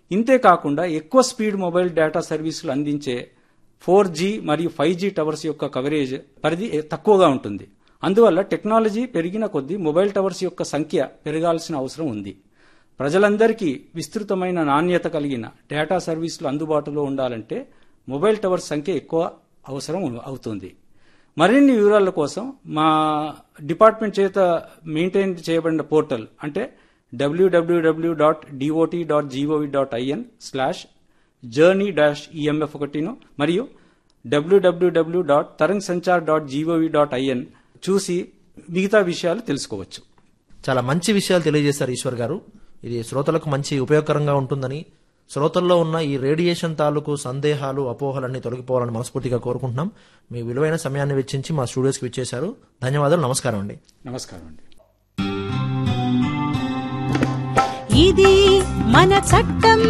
ఇంతే కాకుండా ఎక్కువ స్పీడ్ మొబైల్ డేటా సర్వీసులు అందించే ఫోర్ జీ మరియు ఫైవ్ జీ టవర్స్ యొక్క కవరేజ్ పరిధి తక్కువగా ఉంటుంది అందువల్ల టెక్నాలజీ పెరిగిన కొద్దీ మొబైల్ టవర్స్ యొక్క సంఖ్య పెరగాల్సిన అవసరం ఉంది ప్రజలందరికీ విస్తృతమైన నాణ్యత కలిగిన డేటా సర్వీసులు అందుబాటులో ఉండాలంటే మొబైల్ టవర్స్ సంఖ్య ఎక్కువ అవసరం అవుతుంది మరిన్ని వివరాల కోసం మా డిపార్ట్మెంట్ చేత మెయింటైన్ చేయబడిన పోర్టల్ అంటే WWW dot DOT dot GOV dot IN slash journey dash EMF ఒకటిను మరియు WWW dot Tarang Sanchar dot GOV dot IN చూసి మిగతా విషయాలు తెలుసుకోవచ్చు చాలా మంచి విషయాలు తెలియజేశారు ఈశ్వర్ గారు ఇది శ్రోతలకు మంచి ఉపయోగకరంగా ఉంటుందని శ్రోతల్లో ఉన్న ఈ రేడియేషన్ తాలూకు సందేహాలు అపోహలన్నీ తొలగిపోవాలని మనస్ఫూర్తిగా కోరుకుంటున్నాం మీ విలువైన సమయాన్ని వెచ్చించి మా స్టూడియోస్కి విచ్చేశారు ధన్యవాదాలు నమస్కారం అండి నమస్కారం అండి ఇది మన చట్టం